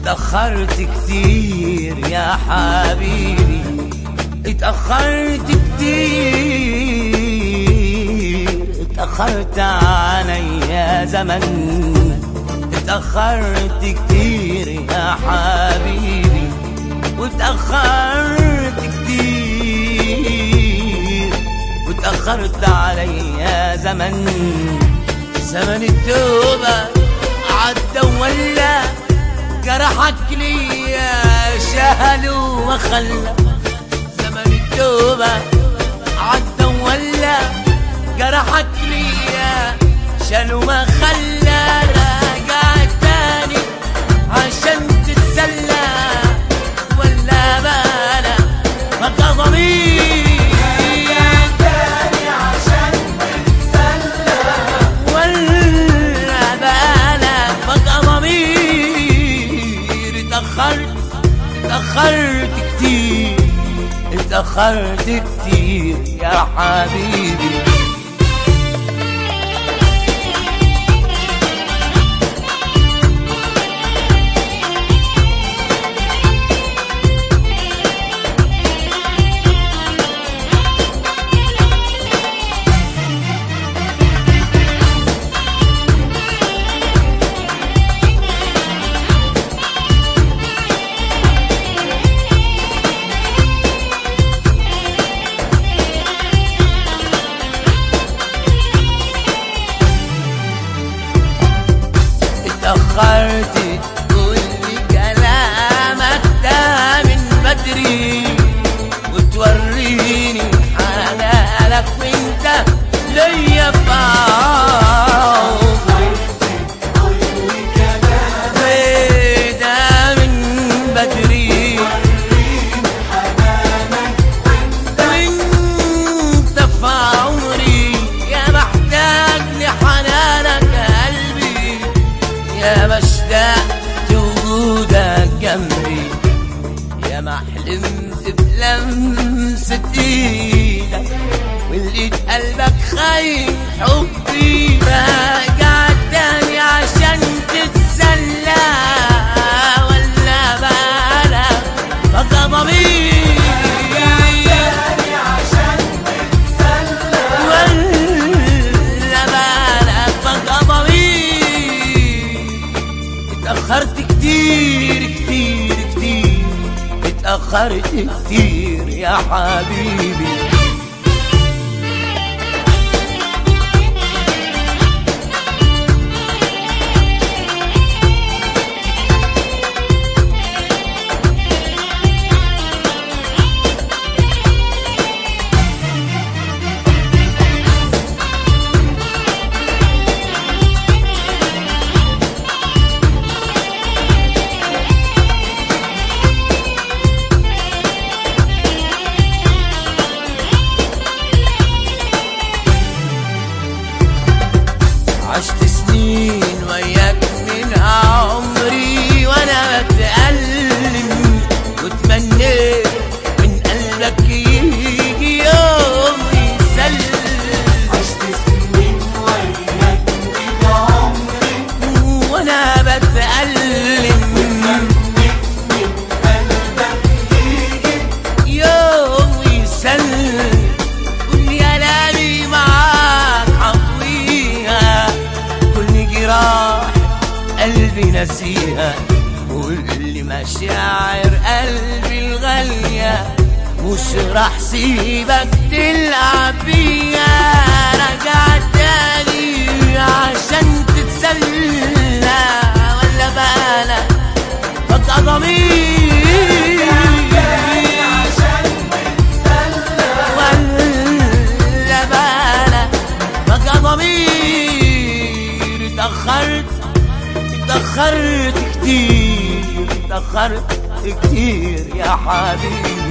اتأخرت كتير يا حبيبي اتأخرت كتير اتأخرت عليا زمن اتأخرت كتير يا حبيبي واتأخرت كتير واتأخرت عليا زمن زمن التوبة عدى ولا جرحك ليا شهل وخلى زمن التوبة عدى ولا جرحك ليا شال وما خلى راجع تاني عشان تتسلى ولا بلا بقى ضمير ولا بالك بقى ضمير اتأخرت اتأخرت كتير اتأخرت كتير يا حبيبي اتأخرت تقول لي كلامك ده من بدري وتوريني حلالك وانت ليا بعمري ده من بدري وانت في عمري يا محتاج لحنانك قلبي يا مشتاق وجودك جنبي يا ما حلمت بلمسة ايدك ولقيت قلبك خاين حبي راجع تاني عشان تتسلى ولا بالك بقى ضميري ولا بالك بقى ضميري اتأخرت كتير كتير كتير اتأخرت كتير يا حبيبي عشت سنين وياك من عمري وانا بتألم وتمنيت من قلبك يجي يوم يسلم عشت سنين وياك من عمري وانا بتألم منك من قلبك يجي يوم يسلم كل يا لالي معاك حطويها كل جراح قلبي نسيها كل مشاعر قلبي الغالية مش راح سيبك تلعب بيها رجع تاني عشان تتسلى ولا بالك بقى ضميري عشان تتسلى ولا بالك بقى ضمير اتأخرت اتأخرت كتير اتأخرت كتير يا حبيبي